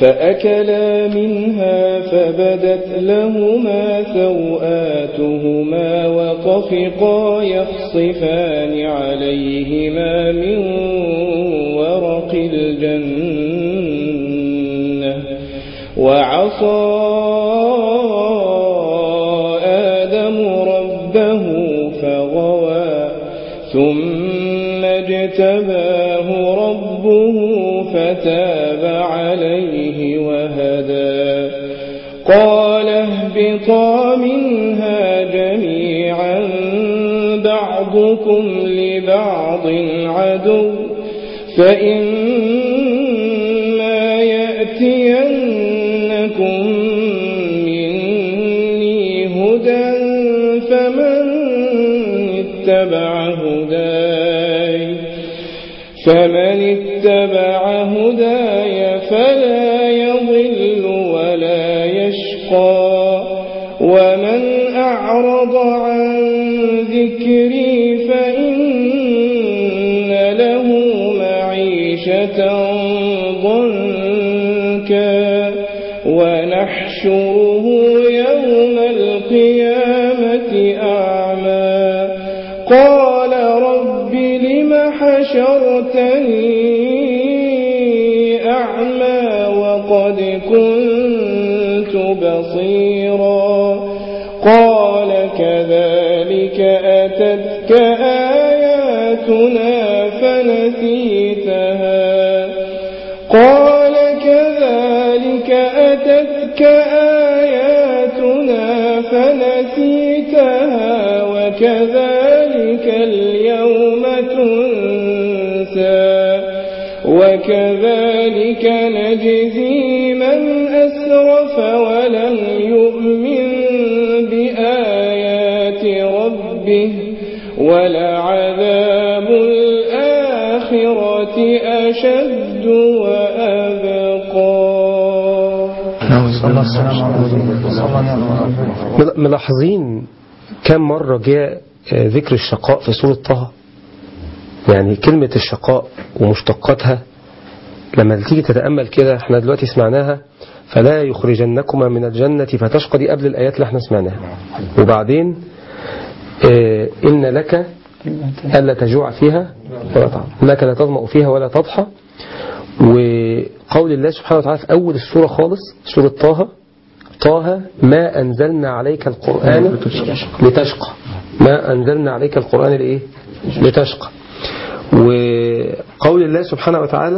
فأكلا منها فبدت لهما سوآتهما وطفقا يخصفان عليهما من ورق الجنة وعصى آدم ربه فغوى ثم اجتباه ربه فتاب عليه وهدى قال اهبطا منها جميعا بعضكم لبعض عدو فإما يأتينكم مني هدى فمن اتبع هداي فمن اتبع هداي فلا يضل ولا يشقى ومن أعرض عن ذكري فإن له معيشة ضنكا ونحشره يوم القيامة أعمى قال رب لم حشرتني أعمى وقد كنت بصيرا قال كذلك أتتك آياتنا فنسيتها قال كذلك أتتك آياتنا فنسيتها وكذلك اليوم تنسى وكذلك نجزي من أسرف ولم يؤمن بآيات ربه ولعذاب الآخرة أشد وأبقى ملاحظين كم مرة جاء ذكر الشقاء في سورة طه يعني كلمة الشقاء ومشتقاتها لما تيجي تتأمل كده احنا دلوقتي سمعناها فلا يخرجنكما من الجنة فتشقى دي قبل الآيات اللي احنا سمعناها وبعدين اه إن لك ألا تجوع فيها ولا تضحى إنك لا تظمأ فيها ولا تضحى وقول الله سبحانه وتعالى في أول السورة خالص سورة طه طه ما أنزلنا عليك القرآن لتشقى ما أنزلنا عليك القرآن لإيه لتشقى وقول الله سبحانه وتعالى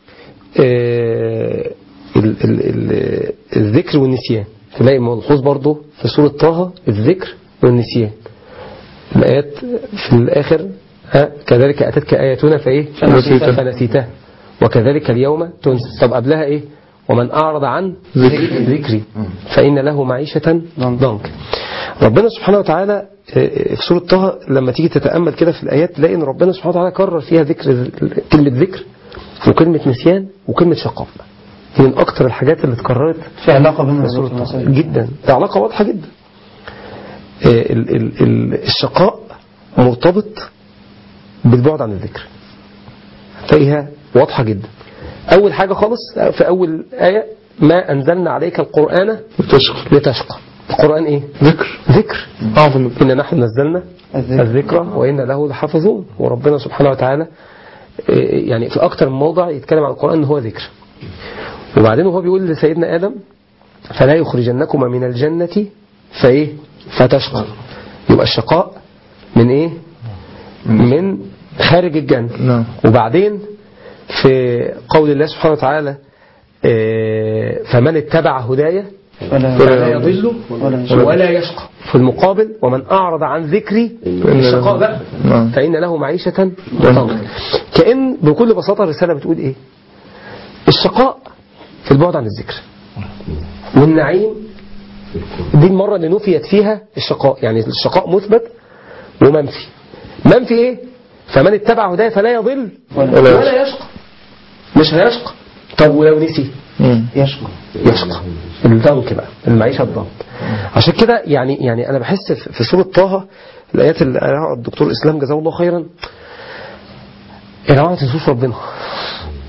آه ال ال ال الذكر والنسيان تلاقي ملحوظ برضه في سورة طه الذكر والنسيان الآيات في الآخر ها كذلك أتتك آياتنا فإيه فنسيتها. فنسيتها وكذلك اليوم تنسى طب قبلها إيه ومن أعرض عن ذكري. ذكري فإن له معيشة ضنك ربنا سبحانه وتعالى آه، في سورة طه لما تيجي تتأمل كده في الآيات تلاقي إن ربنا سبحانه وتعالى كرر فيها ذكر كلمة ذكر وكلمة نسيان وكلمة شقاء دي من أكتر الحاجات اللي اتكررت في علاقة بين في سورة الرسول طه والمسائل جدا ده علاقة واضحة جدا آه، ال- ال- ال- الشقاء مرتبط بالبعد عن الذكر هتلاقيها واضحة جدا أول حاجة خالص في أول آية ما أنزلنا عليك القرآن تشقى لتشقى القرآن إيه؟ ذكر ذكر أعظم إن نحن نزلنا الذكر. الذكر وإن له لحافظون وربنا سبحانه وتعالى إيه، يعني في أكتر من موضع يتكلم عن القرآن إن هو ذكر وبعدين هو بيقول لسيدنا آدم فلا يخرجنكما من الجنة فإيه فتشقى يبقى الشقاء من إيه من خارج الجنة نعم وبعدين في قول الله سبحانه وتعالى إيه، فمن اتبع هدايا ولا فلا يضل ولا يشقى. ولا يشقى في المقابل ومن أعرض عن ذكري الشقاء بقى نعم. فإن له معيشة ضنكا كأن بكل بساطة الرسالة بتقول إيه الشقاء في البعد عن الذكر والنعيم دي المرة اللي نفيت فيها الشقاء يعني الشقاء مثبت ومنفي منفي إيه فمن اتبع هدايا فلا يضل ولا- ولا يشقى مش هيشقى طب ولو نسي مم. يشقى يشقى الضنك بقى المعيشة الضنك عشان كده يعني يعني أنا بحس في في سورة طه الآيات اللي قالها الدكتور إسلام جزاه الله خيرا يا جماعة ما تنسوش ربنا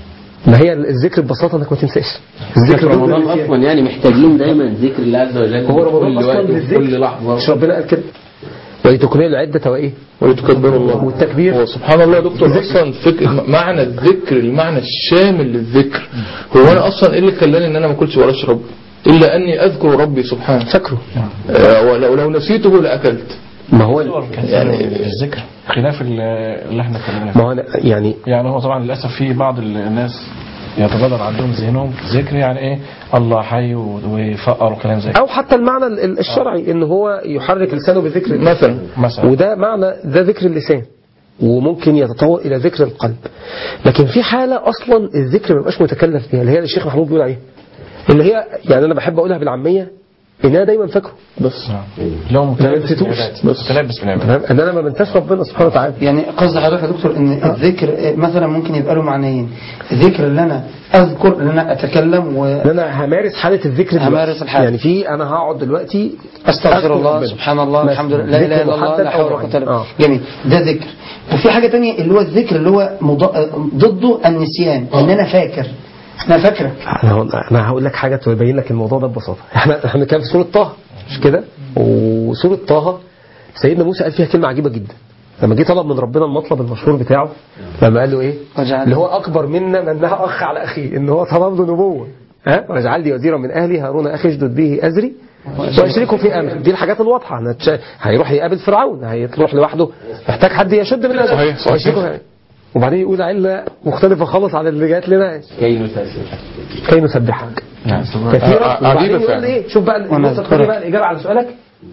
ما هي الذكر ببساطه انك ما تنساش في الذكر ضد رمضان النسيان. اصلا يعني محتاجين دايما ذكر الله عز وجل هو رمضان كل اصلا وقت للذكر كل لحظه مش ربنا قال كده ولتكملوا العده وايه ولتكبروا الله والتكبير هو سبحان الله يا دكتور اصلا فكر معنى الذكر المعنى الشامل للذكر هو انا اصلا ايه اللي خلاني ان انا ما اكلش ولا اشرب الا اني اذكر ربي سبحانه فاكره آه، ولو لو نسيته لاكلت ما هو يعني الذكر خلاف ال- اللي احنا اتكلمنا ما فيه هو أنا- يعني يعني هو طبعا للاسف في بعض الناس يتبادر عندهم ذهنهم ذكر يعني ايه الله حي و- ويفقر وكلام زي كده او حتى المعنى ال- ال- الشرعي ان هو يحرك لسانه بذكر الله. مثلا مثلا وده معنى ده ذكر اللسان وممكن يتطور الى ذكر القلب لكن في حاله اصلا الذكر ما يبقاش متكلف بيها اللي هي اللي الشيخ محمود بيقول عليها اللي هي يعني انا بحب اقولها بالعاميه ان انا دايما فاكره بس لو متلبس نسيتوش. بالعبادة بس. متلبس بالعبادة تمام ان انا ما بنساش ربنا سبحانه وتعالى يعني قصد حضرتك يا دكتور ان الذكر آه، مثلا ممكن يبقى له معنيين ذكر اللي انا اذكر ان انا اتكلم و ان انا همارس حاله الذكر دلوقتي. همارس الحالة. يعني في انا هقعد دلوقتي استغفر أذكر الله ربنا. سبحان الله مثلا. الحمد لله لا اله ذكر الا الله محدد لا حول أو ولا قوه الا معين. بالله جميل ده ذكر وفي حاجه تانية اللي هو الذكر اللي هو مض- ضده النسيان ان انا فاكر انا فاكرك انا هقول- انا هقول لك حاجه تبين لك الموضوع ده ببساطه احنا احنا بنتكلم في سوره طه مش كده وسوره طه سيدنا موسى قال فيها كلمه عجيبه جدا لما جه طلب من ربنا المطلب المشهور بتاعه لما قال له ايه وجعل- اللي هو اكبر منا منها اخ على اخيه ان هو طلب له نبوه ها واجعل لي وزيرا من اهلي هارون اخي اشدد به ازري واشركه في امري دي الحاجات الواضحه هنتش- هيروح يقابل فرعون هيروح لوحده محتاج حد يشد من ازري صحيح، صحيح. واشركه في أمري. وبعدين يقول علة مختلفة خالص عن اللي جات لنا كي نساسر كي نسبحك نعم كثيرا آه، آه، وبعدين عجيبة يقول فعلا. ايه شوف بقى النقطة ونذكرك. الثانية بقى الإجابة على سؤالك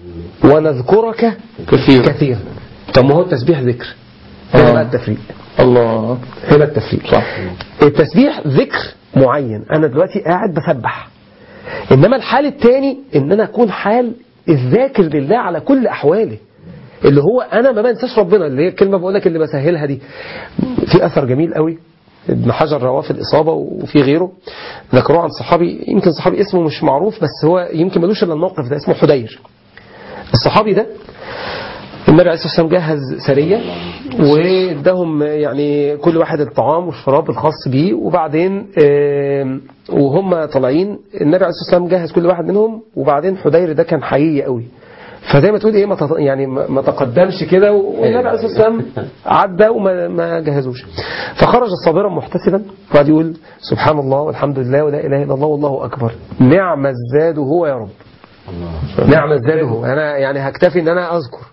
ونذكرك كثير كثيرا طب ما هو التسبيح ذكر هنا آه. بقى التفريق الله هنا التفريق صح التسبيح ذكر معين أنا دلوقتي قاعد بسبح إنما الحال الثاني إن أنا أكون حال الذاكر لله على كل أحواله اللي هو أنا ما بنساش ربنا اللي هي الكلمة بقول لك اللي بسهلها دي في أثر جميل قوي ابن حجر رواه في الإصابة وفي غيره ذكروه عن صحابي يمكن صحابي اسمه مش معروف بس هو يمكن ملوش إلا الموقف ده اسمه حدير الصحابي ده النبي عليه الصلاة والسلام جهز سرية واداهم يعني كل واحد الطعام والشراب الخاص بيه وبعدين آم، وهم طالعين النبي عليه الصلاة والسلام جهز كل واحد منهم وبعدين حدير ده كان حقيقي قوي فزي ما تقول ايه ما تط- يعني ما ما تقدمش كده والنبي عليه الصلاه والسلام عدى وما ما جهزوش فخرج صابرا محتسبا وقعد يقول سبحان الله والحمد لله ولا اله الا الله والله اكبر نعم الزاد هو يا رب نعم الزاد هو انا يعني هكتفي ان انا اذكر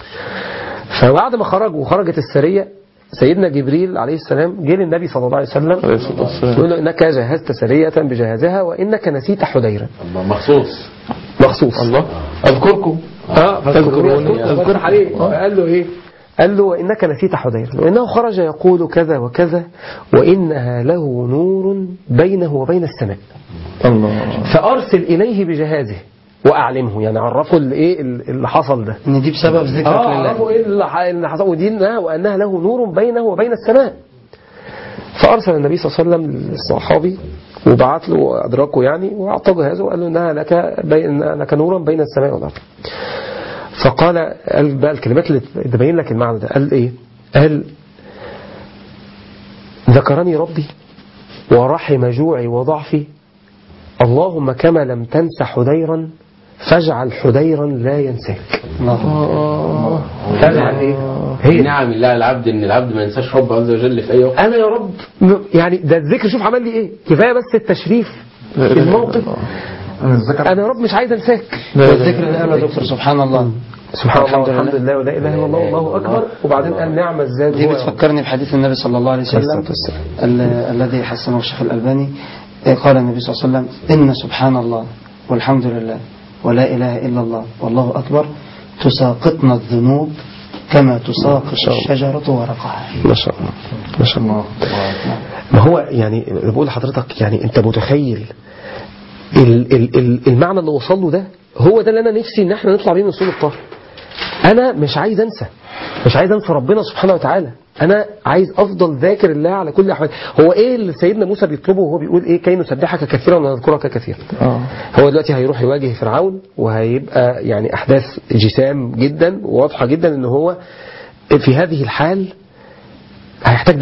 فبعد ما خرج وخرجت السريه سيدنا جبريل عليه السلام جه للنبي صلى الله عليه وسلم عليه الصلاة والسلام يقول له انك جهزت سريه بجهازها وانك نسيت حديرا الله مخصوص مخصوص الله أذكركم اه فاذكروني اذكر عليه قال له ايه قال له وانك نسيت حدير وانه خرج يقول كذا وكذا وانها له نور بينه وبين السماء الله فارسل اليه بجهازه واعلمه يعني عرفه الايه اللي حصل ده ان دي بسبب ذكرك اه لله عرفوا ايه اللي ح- اللي حصل ودي إنها- وانها له نور بينه وبين السماء فارسل النبي صلى الله عليه وسلم للصحابي وبعت له ادراكه يعني واعطاه جهازه وقال له انها لك بين لك نورا بين السماء والارض فقال قال بقى الكلمات اللي تبين لك المعنى ده قال ايه قال ذكرني ربي ورحم جوعي وضعفي اللهم كما لم تنس حديرا فاجعل حديرا لا ينساك الله فاجعل ايه هي هي نعم الله على العبد ان العبد ما ينساش ربه عز وجل في اي وقت انا يا رب م- يعني ده الذكر شوف عمل لي ايه كفايه بس التشريف الموقف انا يا رب مش عايز انساك والذكر اللي قاله يا دكتور سبحان الله سبحان الله الحمد لله. والحمد لله ولا اله الا الله والله اكبر وبعدين قال نعم الزاد دي هو يا رب. بتفكرني بحديث النبي صلى الله عليه وسلم الصلاة والسلام. ال- الذي حسنه الشيخ الألباني آه، قال النبي صلى الله عليه وسلم إن سبحان الله والحمد لله ولا إله إلا الله والله أكبر تساقطنا الذنوب كما تساقط الشجرة ورقها ما شاء الله ما شاء الله ما هو يعني بقول لحضرتك يعني انت متخيل ال ال ال المعنى اللي وصل له ده هو ده اللي انا نفسي ان احنا نطلع بيه من سوره الطه انا مش عايز انسى مش عايز انسى ربنا سبحانه وتعالى انا عايز افضل ذاكر الله على كل احوال هو ايه اللي سيدنا موسى بيطلبه وهو بيقول ايه كي نسبحك كثيرا ونذكرك كثيرا هو دلوقتي هيروح يواجه فرعون وهيبقى يعني احداث جسام جدا وواضحه جدا ان هو في هذه الحال هيحتاج دعم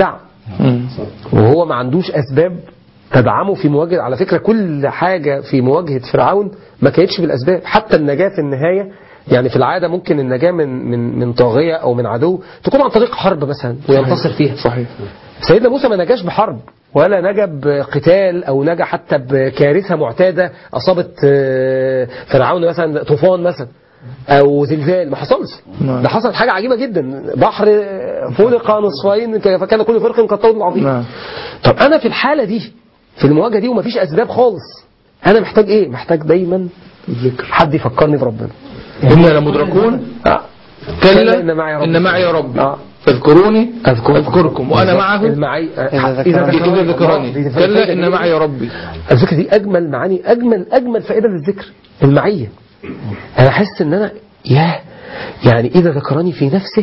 وهو ما عندوش اسباب تدعمه في مواجهه على فكره كل حاجه في مواجهه فرعون ما كانتش بالاسباب حتى النجاه في النهايه يعني في العاده ممكن النجاه من من من طاغيه او من عدو تكون عن طريق حرب مثلا وينتصر فيها صحيح سيدنا موسى ما نجاش بحرب ولا نجا بقتال او نجا حتى بكارثه معتاده اصابت آه، فرعون مثلا طوفان مثلا او زلزال ما حصلش نعم. ده حصلت حاجه عجيبه جدا بحر آه، فلق نصفين فكان كل فرق كالطود العظيم نعم. طب انا في الحاله دي في المواجهه دي ومفيش اسباب خالص انا محتاج ايه محتاج دايما ذكر حد يفكرني بربنا إنا لمدركون آه. كلا إن معي ربي. إن معي ربي آه. فاذكروني أذكركم. أذكركم وأنا معه المعي إذا إذا ذكرني. إذا ذكرني دي كلا فايدة إن جميلة. معي ربي الذكر دي اجمل معاني اجمل اجمل فائده للذكر المعيه انا احس ان انا ياه يعني اذا ذكرني في نفسه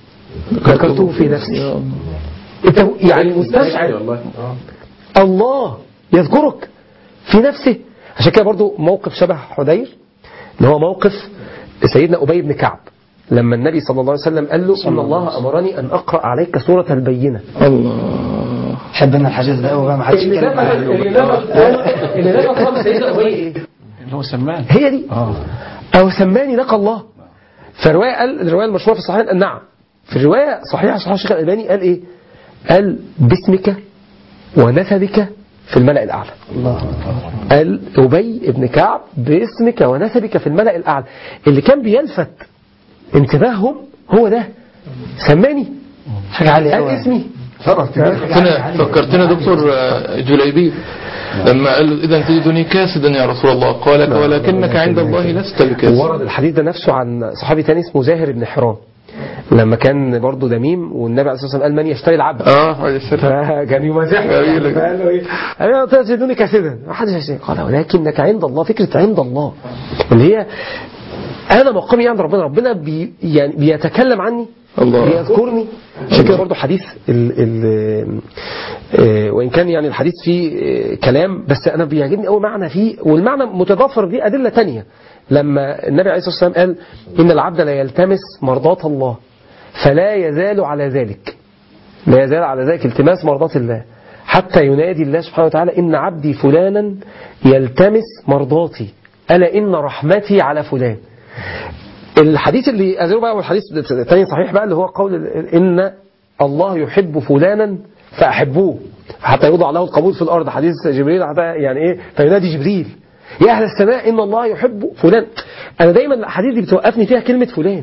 ذكرته في نفسي انت يعني مستشعر الله يذكرك في نفسه عشان كده برضو موقف شبه حدير اللي هو موقف سيدنا أبي بن كعب لما النبي صلى الله عليه وسلم قال له إن الله أمرني أن أقرأ عليك سورة البينة الله حب انا الحديث ده قوي بقى ما حدش اللي يتكلم نفذ عنه اللي نفذ اللي نفذ قام سيدنا أبي إيه؟ اللي هو سمان هي دي اه أو سماني لك الله فرواية قال الرواية المشهورة في الصحيحين قال نعم في الرواية صحيحة صحيح الشيخ الألباني قال إيه قال باسمك ونسبك في الملأ الأعلى قال أبي ابن كعب باسمك ونسبك في الملأ الأعلى اللي كان بيلفت انتباههم هو ده سماني حاجه عاليه قال قوي اسمي فكرتنا فكرتنا دكتور آه، جليبيب لما قال له إذا تجدني كاسدا يا رسول الله قال ولكنك عند الله لست بكاسد ورد الحديث ده نفسه عن صحابي تاني اسمه زاهر بن حرام لما كان برضه دميم والنبي عليه الصلاه والسلام قال من يشتري العبد اه عليه السلام فكان يمازحه جميل. فقال له ايه؟ قال له تجدني كاسدا ما حدش يشتري قال ولكنك عند الله فكره عند الله اللي هي انا مقامي عند ربنا ربنا بي يعني بيتكلم عني الله. بيذكرني عشان كده برضه حديث ال ال آه، وان كان يعني الحديث فيه آه، كلام بس انا بيعجبني قوي معنى فيه والمعنى متضافر فيه ادله تانية لما النبي عليه الصلاه والسلام قال ان العبد لا يلتمس مرضات الله فلا يزال على ذلك لا يزال على ذلك التماس مرضات الله حتى ينادي الله سبحانه وتعالى إن عبدي فلانا يلتمس مرضاتي ألا إن رحمتي على فلان الحديث اللي أزيره بقى والحديث الثاني صحيح بقى اللي هو قول ال- إن الله يحب فلانا فأحبوه حتى يوضع له القبول في الأرض حديث جبريل حتى يعني إيه فينادي جبريل يا أهل السماء إن الله يحب فلان أنا دايما الأحاديث دي بتوقفني فيها كلمة فلان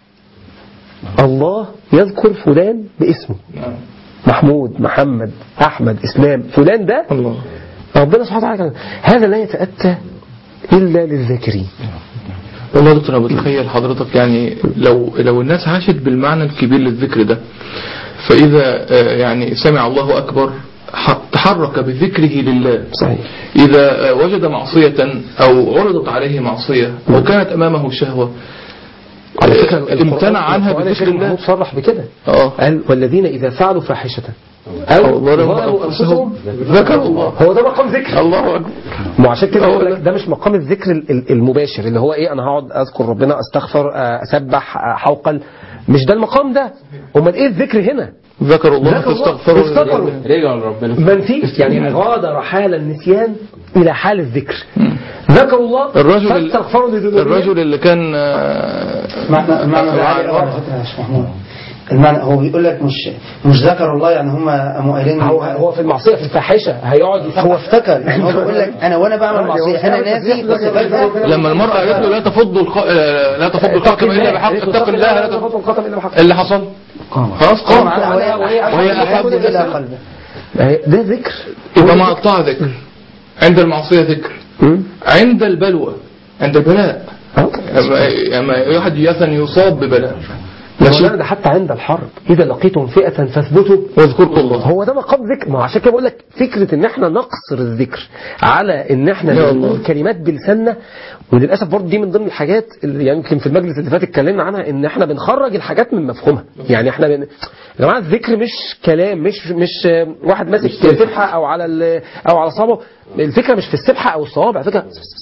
الله يذكر فلان باسمه محمود محمد أحمد إسلام فلان ده الله ربنا سبحانه وتعالى كان- هذا لا يتأتى إلا للذاكرين والله يا دكتور انا بتخيل حضرتك يعني لو لو الناس عاشت بالمعنى الكبير للذكر ده فاذا آه، يعني سمع الله اكبر ح- تحرك بذكره لله صحيح إذا آه، وجد معصية أو عرضت عليه معصية أو كانت أمامه شهوة على فكرة آه، امتنع عنها القرآن بذكر الكريم الله محمود صرح بكده اه قال والذين إذا فعلوا فاحشة أو أو ظلموا ظلموا أنفسهم أنفسهم ذكروا الله هو ده مقام ذكر الله أكبر ما عشان كده أه، بقول لا. لك ده مش مقام الذكر ال- ال- المباشر اللي هو ايه انا هقعد اذكر ربنا استغفر آه، اسبح آه، حوقل مش ده المقام ده امال ايه الذكر هنا ذكروا الله ذكروا الله، فاستغفروا استغفروا. رجعوا لربنا ما نسيش يعني غادر حال النسيان الى حال الذكر ذكروا الله الرجل ال- فاستغفروا لذنوبهم الرجل اللي كان آه، المعنى المعنى ده عالي قوي على فكره يا شيخ محمود المعنى هو بيقول لك مش مش ذكر الله يعني هم قاموا قايلين هو هو في المعصيه في الفاحشه هيقعد يسبح. هو افتكر يعني هو بيقول لك انا وانا بعمل معصيه انا ناسي بس بلغ لما المرأة قالت له لا تفض الخ... آه، لا تفض الخاتم إلا بحق اتق الله لا تفض تفضل الخاتم الا بحق إيه اللي حصل خلاص قام معنا وهي وهي أحب الى الناس قلبه ده ذكر يبقى مقطع ذكر عند المعصية ذكر عند البلوى عند البلاء لما- لما واحد مثلا يصاب ببلاء ماشي ده حتى عند الحرب اذا لقيتم فئه فاثبتوا واذكروا الله هو ده مقام ذكر ما هو عشان كده بقول لك فكره ان احنا نقصر الذكر على ان احنا يا الله. نقول كلمات بلساننا وللاسف برضه دي من ضمن الحاجات اللي يعني يمكن في المجلس اللي فات اتكلمنا عنها ان احنا بنخرج الحاجات من مفهومها يعني احنا بن... يا جماعه الذكر مش كلام مش مش آه، واحد ماسك سبحه او على ال... او على صابعه الفكره مش في السبحه او الصوابع الفكره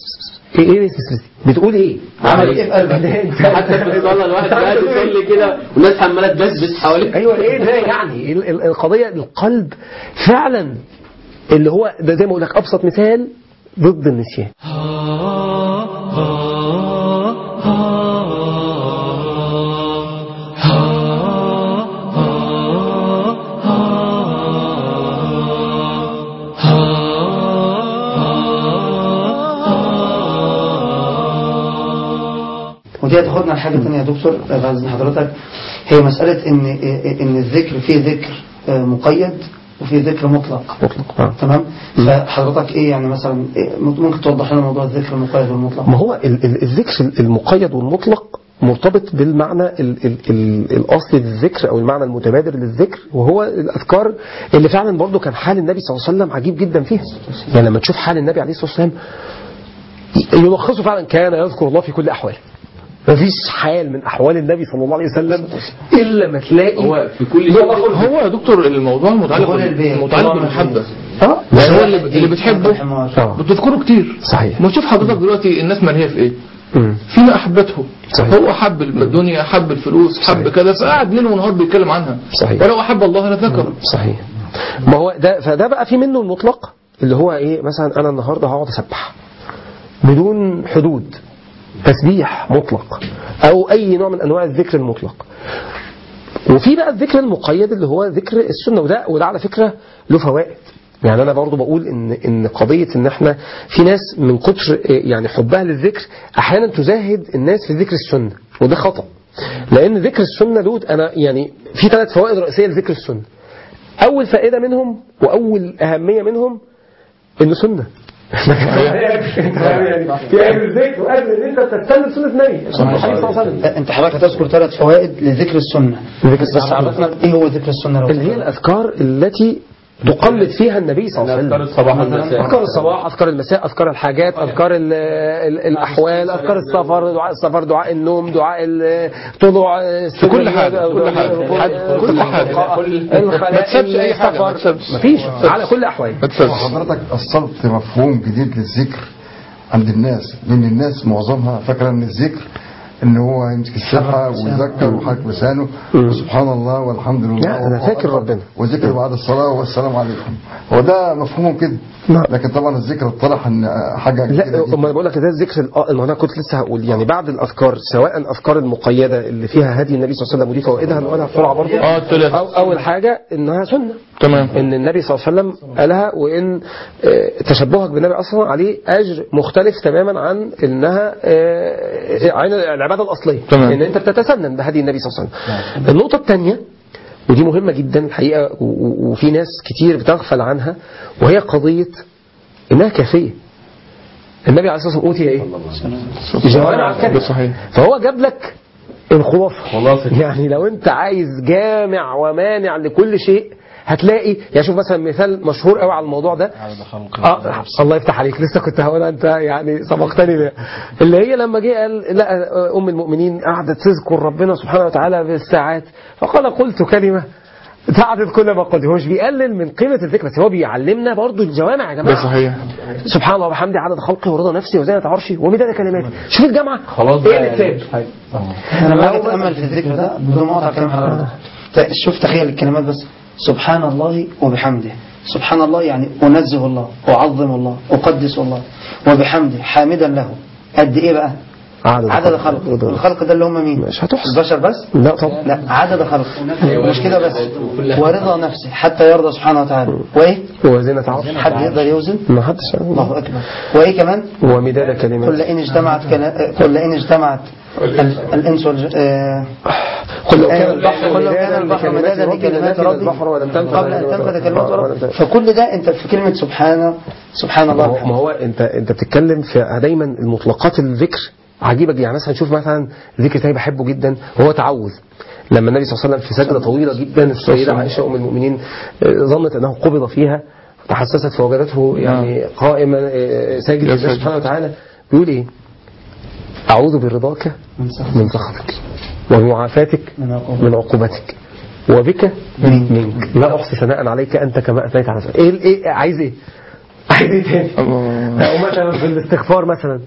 ايه ايه السلسلة دي؟ بتقول ايه عمل ايه في قلبك حتى في الصلاة الواحد قاعد يصلي كده والناس عمالة تبسبس حواليه ايوه ايه ده يعني ال- ال- القضيه القلب فعلا اللي هو ده زي ما اقول لك ابسط مثال ضد النسيان ودي هتاخدنا لحاجة تانية يا دكتور بعد إذن حضرتك هي مسألة إن إن الذكر فيه ذكر آه، مقيد وفيه ذكر مطلق مطلق آه. تمام فحضرتك إيه يعني مثلا إيه ممكن توضح لنا موضوع الذكر المقيد والمطلق ما هو ال- ال- الذكر المقيد والمطلق مرتبط بالمعنى ال ال ال الأصلي للذكر أو المعنى المتبادر للذكر وهو الأذكار اللي فعلا برضو كان حال النبي صلى الله عليه وسلم عجيب جدا فيها يعني لما تشوف حال النبي عليه الصلاة والسلام يلخصه فعلا كان يذكر الله في كل أحواله مفيش حال من أحوال النبي صلى الله عليه وسلم إلا ما تلاقي هو في كل شيء هو يا دكتور الموضوع متعلق دخول البيت. متعلق طبعاً. بالمحبة اه يعني هو اللي, اللي بتحبه الحمار. آه. بتذكره كتير صحيح ما تشوف حضرتك دلوقتي الناس مرهية في ايه مم. فيما احبته صحيح. هو حب الدنيا حب الفلوس حب صحيح. كذا فقعد ليل ونهار بيتكلم عنها صحيح. ولو احب الله لذكره صحيح ما هو ده فده بقى في منه المطلق اللي هو ايه مثلا انا النهارده هقعد اسبح بدون حدود تسبيح مطلق او اي نوع من انواع الذكر المطلق وفي بقى الذكر المقيد اللي هو ذكر السنه وده وده على فكره له فوائد يعني انا برضو بقول ان ان قضيه ان احنا في ناس من كتر يعني حبها للذكر احيانا تزاهد الناس في ذكر السنه وده خطا لان ذكر السنه دول انا يعني في ثلاث فوائد رئيسيه لذكر السنه اول فائده منهم واول اهميه منهم انه سنه يعني الذكر وقبل ان انت تستنى سنه النبي صلى الله عليه وسلم انت حضرتك هتذكر ثلاث فوائد لذكر السنة لذكر بس السنة. عرفنا ايه هو ذكر السنة لو اللي هي الاذكار التي تقلد فيها النبي صلى الله عليه أذكار وسلم الصباح والمساء أذكار الصباح أذكار المساء أذكار الحاجات أذكار ال ال الأحوال أذكار السفر دعاء السفر دعاء النوم دعاء الطلوع في كل حاجة، كل حاجة. كل حاجة. ما تسيبش أي حاجة، ما تسيبش. مفيش على كل الأحوال ما تفهمش حضرتك أصلت مفهوم جديد للذكر عند الناس لأن الناس معظمها فاكرة إن الذكر إن هو يمسك السبحة ويذكر وحرك لسانه وسبحان الله والحمد لله لا، أنا فاكر ربنا. وذكر بعد الصلاة والسلام عليكم هو ده مفهوم كده نعم. لكن طبعا الذكر اتضح إن حاجة لا جديدة ما انا بقول لك ده الذكر الأ- ما انا كنت لسه هقول يعني بعد الاذكار سواء الاذكار المقيده اللي فيها هدي النبي صلى الله عليه وسلم ودي فوائدها هنقولها بسرعه برضه اه التلات. أو اول حاجه انها سنه تمام ان النبي صلى الله عليه وسلم قالها وان آه، تشبهك بالنبي اصلا عليه اجر مختلف تماما عن انها آه، عن العباده الاصليه تمام. ان انت بتتسنن بهدي النبي صلى الله عليه وسلم النقطه الثانيه ودي مهمه جدا الحقيقه و- و- وفي ناس كتير بتغفل عنها وهي قضيه انها كافيه النبي عليه الصلاه والسلام اوتي ايه؟ جوامع الكلم ده صحيح فهو جاب لك الخلاصه خلاصة. يعني لو انت عايز جامع ومانع لكل شيء هتلاقي يعني شوف مثلا مثال مشهور قوي على الموضوع ده آه الله يفتح عليك لسه كنت هقولها انت يعني سبقتني بيها اللي هي لما جه قال لا ام المؤمنين قعدت تذكر ربنا سبحانه وتعالى بالساعات فقال قلت كلمه تعدد كل ما قلت هو مش بيقلل من قيمه الذكر بس هو بيعلمنا برضو الجوامع يا ده جماعه صحيح سبحان الله وبحمده عدد خلقه ورضا نفسي وزينة عرشي ومداد كلماتي شوف الجامعة خلاص ايه بقى اللي يعني. اتساب انا لما اجي اتامل في الذكر ده بدون ما اقطع كلام حضرتك ت- شوف تخيل الكلمات بس سبحان الله وبحمده سبحان الله يعني انزه الله اعظم الله اقدس الله وبحمده حامدا له قد ايه بقى عدد خلق الخلق ده اللي هم مين مش هتحصى. البشر بس لا طبعا لا عدد خلق مش كده بس ورضا نفسه حتى يرضى سبحانه وتعالى وايه وزينة عرشي حد يقدر يوزن ما حدش الله اكبر وايه كمان ومداد قل كلمات إن اجتمعت كلا- قل إن اجتمعت ال- الإنس والج... آه، قل لو آه، كان البحر قل لو كان البحر مدادا لكلمات ربي البحر ولم تنفذ قبل أن تنفذ كلمات ربي فكل ده أنت في كلمة سبحان سبحان ما الله هو, ما وبحمده. هو انت انت بتتكلم في دايما المطلقات الذكر عجيبه جدا. يعني مثلا شوف مثلا ذكر تاني بحبه جدا وهو تعوذ لما النبي صلى الله عليه وسلم في سجده طويله جدا السيده عائشه ام المؤمنين آه، ظنت انه قبض فيها تحسست فوجدته يعني قائما آه، ساجد لله يسجد. سبحانه وتعالى بيقول ايه؟ اعوذ برضاك من سخط. من سخطك وبمعافاتك من عقوبتك. من عقوبتك وبك منك لا احصي ثناء عليك انت كما اثنيت على نفسك ايه ايه عايز ايه؟ عايز ايه تاني؟ الله او مثلا في الاستغفار مثلا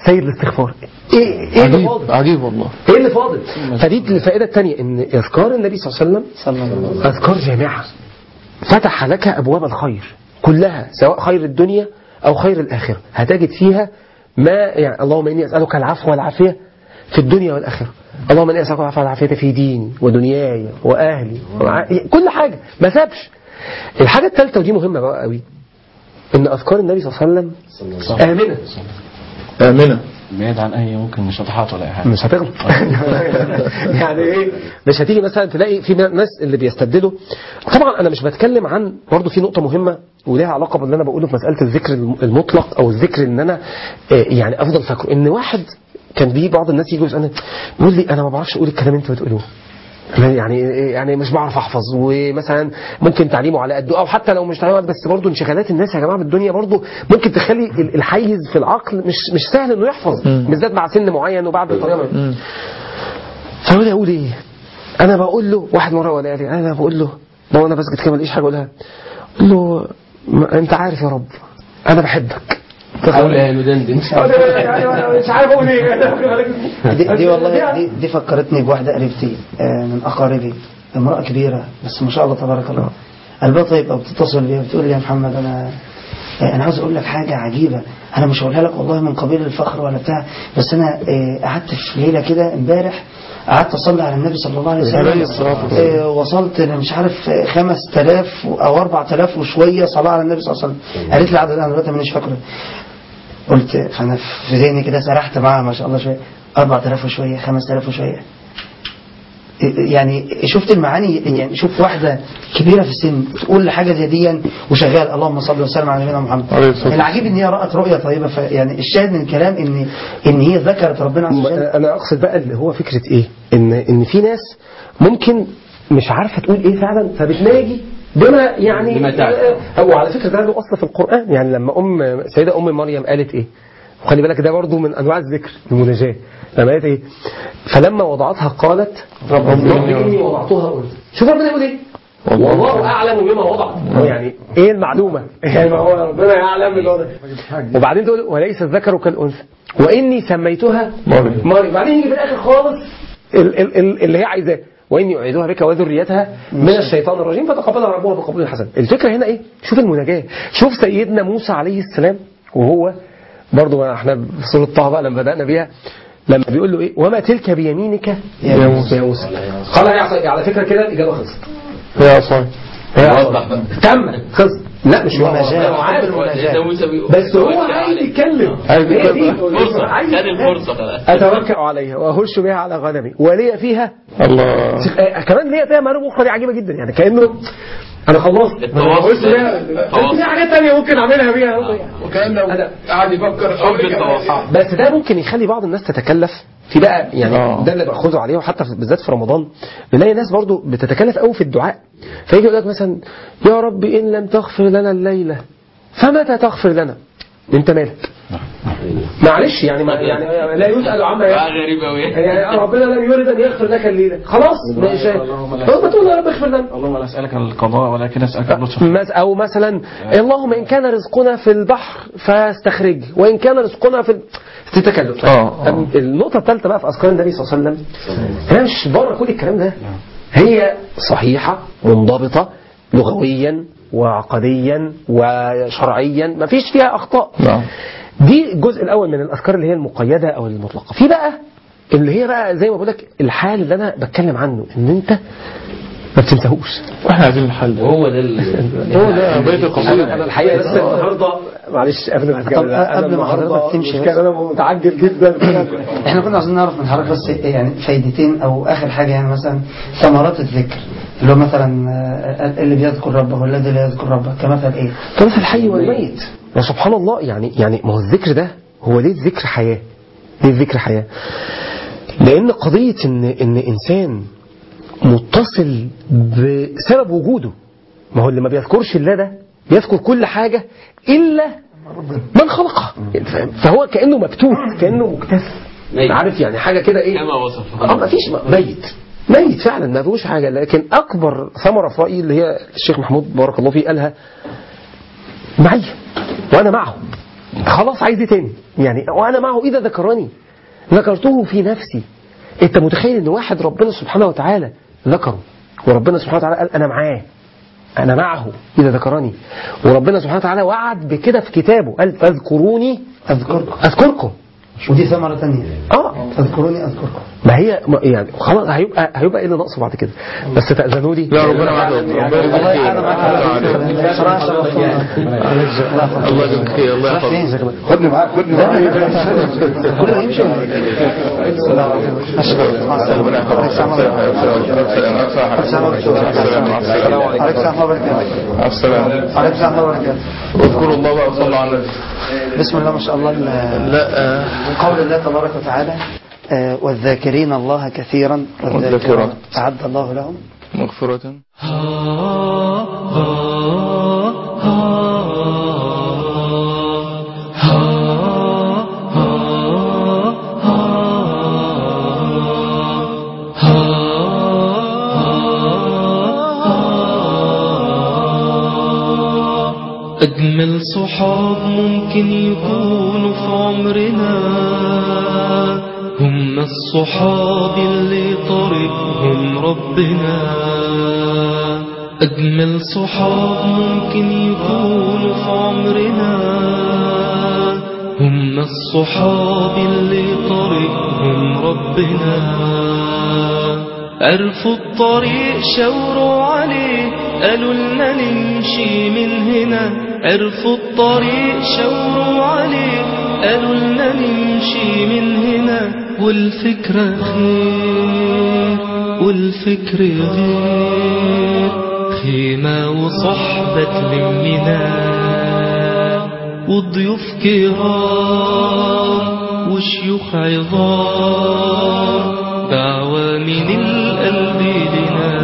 سيد الاستغفار ايه ايه اللي عجيب فاضل عجيب والله ايه اللي فاضل فدي الفائده الثانيه ان اذكار النبي صلى الله عليه وسلم صلى الله عليه وسلم أذكار جامعة فتح لك أبواب الخير كلها سواء خير الدنيا أو خير الآخرة هتجد فيها ما يعني اللهم إني أسألك العفو والعافية في الدنيا والآخرة اللهم إني أسألك العفو والعافية في ديني ودنياي وأهلي وع... كل حاجة ما سابش الحاجة الثالثة ودي مهمة بقى قوي إن أذكار النبي صلى الله عليه وسلم آمنة آمنة بعيد عن اي ممكن شطحات ولا اي حاجه مش هتغلط يعني ايه مش هتيجي مثلا تلاقي في ناس اللي بيستبدلوا طبعا انا مش بتكلم عن برضه في نقطه مهمه وليها علاقه باللي انا بقوله في مساله الذكر المطلق او الذكر ان انا آه، يعني افضل فاكره ان واحد كان بيجي بعض الناس يجوا يسالني يقول لي انا ما بعرفش اقول الكلام اللي انتوا بتقولوه يعني يعني مش بعرف احفظ ومثلا ممكن تعليمه على قده او حتى لو مش تعليمه على قده، بس برضه انشغالات الناس يا جماعه بالدنيا برضه ممكن تخلي ال- الحيز في العقل مش مش سهل انه يحفظ بالذات مع سن معين وبعد طريقه معينة. فيقول لي اقول ايه؟ انا بقول له واحد مره ولا قال لي انا بقول له ما هو انا بسجد كده ما لقيش حاجه اقولها اقول له ما انت عارف يا رب انا بحبك حاول يا ندندن مش عارف اقول ايه دي, دي والله دي, دي فكرتني بواحدة قريبتي آه، من أقاربي امرأة كبيرة بس ما شاء الله تبارك الله قلبها طيب أو بتتصل بيا بتقول لي يا محمد أنا آه، أنا عاوز أقول لك حاجة عجيبة أنا مش هقولها لك والله من قبيل الفخر ولا بتاع بس أنا آه، قعدت في ليلة كده امبارح قعدت أصلي على النبي صلى الله عليه عليه وسلم الصلاة والسلام. آه، وصلت أنا مش عارف آه، 5000 أو 4000 وشوية صلاة على النبي صلى الله عليه وسلم قالت لي عدد أنا دلوقتي مانيش فاكره قلت فانا في ذهني كده سرحت معاها ما شاء الله شويه 4000 وشويه 5000 وشويه يعني شفت المعاني يعني شوف واحده كبيره في السن تقول حاجه زي دي وشغال اللهم صل وسلم على نبينا محمد عليه الصلاة والسلام. العجيب ان هي رات رؤيه طيبه ف يعني الشاهد من الكلام ان ان هي ذكرت ربنا عز وجل انا اقصد بقى اللي هو فكره ايه ان ان في ناس ممكن مش عارفه تقول ايه فعلا فبتناجي بما يعني بما تعرف. آه، وعلى فكره ده له اصل في القران يعني لما ام سيده ام مريم قالت ايه وخلي بالك ده برضو من انواع الذكر المناجاه لما قالت ايه فلما وضعتها قالت رب اني وضعتها انثى شوف ربنا يقول ايه والله اعلم بما وضع هو يعني ايه المعلومه يعني ما هو ربنا يعلم بالوضع وبعدين تقول وليس الذكر كالانثى واني سميتها مريم. مريم بعدين يجي في الاخر خالص ال- ال- ال- اللي هي عايزاه واني اعيذها بك وذريتها من الشيطان الرجيم فتقبلها ربها بقبول حسن الفكره هنا ايه شوف المناجاه شوف سيدنا موسى عليه السلام وهو برضو احنا في سوره طه بقى لما بدانا بيها لما بيقول له ايه وما تلك بيمينك يا موسى يا موسى قال يا عصا- على فكره كده الاجابه خلصت يا عصاي وضح بقى تم خلص لا مش مناجاة. هو عارف ده موسى بيقول بس هو عايز يتكلم عايز هي يتكلم. دي. فرصة عايز خد يتكلم. الفرصة خلاص اتوكل عليها واهش بها على غنمي ولي فيها الله آه، كمان ليا فيها معلومه اخرى دي عجيبه جدا يعني كانه انا خلصت التواصل بهش بيها التواصل. بس في حاجات تانية ممكن اعملها بيها وكأنه أنا- قاعد يفكر حب التواصل بس ده ممكن يخلي بعض الناس تتكلف في بقى يعني آه. ده اللي باخذه عليه وحتى في- بالذات في رمضان نلاقي ناس برضو بتتكلف قوي في الدعاء فيجي يقول لك مثلا يا رب ان لم تغفر لنا الليله فمتى تغفر لنا انت مالك معلش يعني ما يعني لا يسال عما بقى يفعل غريب قوي يعني ربنا لم يرد ان يغفر لك الليله خلاص ماشي اللهم لا ما تقول يا رب اغفر لنا اللهم لا اسالك القضاء ولكن اسالك اللطف مس- او مثلا اللهم ان كان رزقنا في البحر فاستخرج وان كان رزقنا في ال- في تكلف آه، آه. النقطه الثالثه بقى في اذكار النبي صلى الله عليه وسلم هي مش بره كل الكلام ده هي صحيحه منضبطه لغويا وعقديا وشرعيا ما فيش فيها اخطاء نعم دي الجزء الاول من الاذكار اللي هي المقيده او المطلقه في بقى اللي هي بقى زي ما بقول لك الحال اللي انا بتكلم عنه ان انت ما بتنساهوش واحنا عايزين الحل وهو ده ال- هو ده بيت القصيدة انا الحقيقه بس النهارده معلش قبل ما طب قبل ما حضرتك تمشي بس. انا متعجب جدا احنا كنا عايزين نعرف من حضرتك بس يعني فايدتين او اخر حاجه يعني مثلا ثمرات الذكر اللي هو مثلا آه، اللي بيذكر ربه والذي لا يذكر ربه كمثل ايه؟ كمثل الحي والميت وسبحان الله يعني يعني ما هو الذكر ده هو ليه الذكر حياه؟ ليه الذكر حياه؟ لان قضيه ان ان انسان متصل بسبب وجوده ما هو اللي ما بيذكرش الله ده بيذكر كل حاجه الا من خلقها فاهم؟ فهو كانه مبتوت كانه مكتف ميت. عارف يعني حاجه كده ايه كما وصف اه ما فيش ميت ميت فعلا ما فيهوش حاجه لكن اكبر ثمره في رايي اللي هي الشيخ محمود بارك الله فيه قالها معي وانا معه خلاص عايز ايه تاني يعني وانا معه اذا ذكرني ذكرته في نفسي انت متخيل ان واحد ربنا سبحانه وتعالى ذكره وربنا سبحانه وتعالى قال انا معاه انا معه اذا ذكرني وربنا سبحانه وتعالى وعد بكده في كتابه قال فاذكروني أذكركم اذكركم ودي ثمرة تانية اه أذكروني أذكركم ما هي ما- يعني خلاص هيبقى هيبقى ايه اللي ناقصه بعد كده بس تاذنوا لي لا ربنا معاك ربنا والله أنا معاك يجزيك خير. صراحة شرفتونا الله يجزيك خير الله راح يحفظك فين؟ خدني معاك خدني معاك كله يمشي ولا إيه؟ أشكرك مع السلامة ربنا يحفظك السلام عليكم السلام السلام عليكم السلام عليكم السلام وبركاته السلام عليكم السلام وبركاته واذكروا الله بقى وصلوا على النبي بسم الله ما شاء الله ال- لا آه، من قول الله تبارك وتعالى آه، والذاكرين الله كثيرا والذاكرات والذاكرات. أعد الله لهم مغفرة أجمل صحاب ممكن يكونوا في عمرنا هم الصحاب اللي طريقهم ربنا أجمل صحاب ممكن يكونوا في عمرنا هم الصحاب اللي طريقهم ربنا عرفوا الطريق شاوروا عليه قالوا لنا نمشي من هنا عرفوا الطريق شاوروا عليه قالوا لنا نمشي من هنا والفكرة خير والفكر غير خيمة وصحبة تلمنا وضيوف كرام وشيوخ عظام دعوة من القلب لنا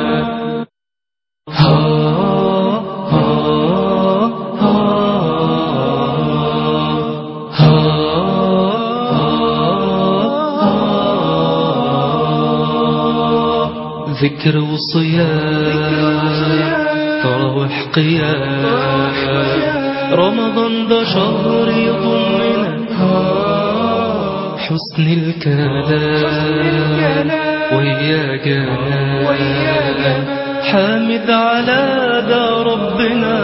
ها ها ها ها ها ذكر وصيام تراوح قيام رمضان ده شهر يضمنا حسن الكلام ويا جمال حامد على ده ربنا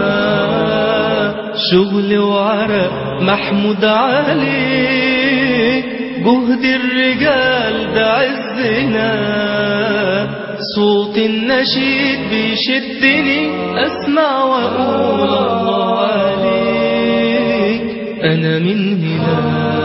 شغل وعرق محمود عليه جهد الرجال ده عزنا صوت النشيد بيشدني اسمع واقول الله عليك انا من هنا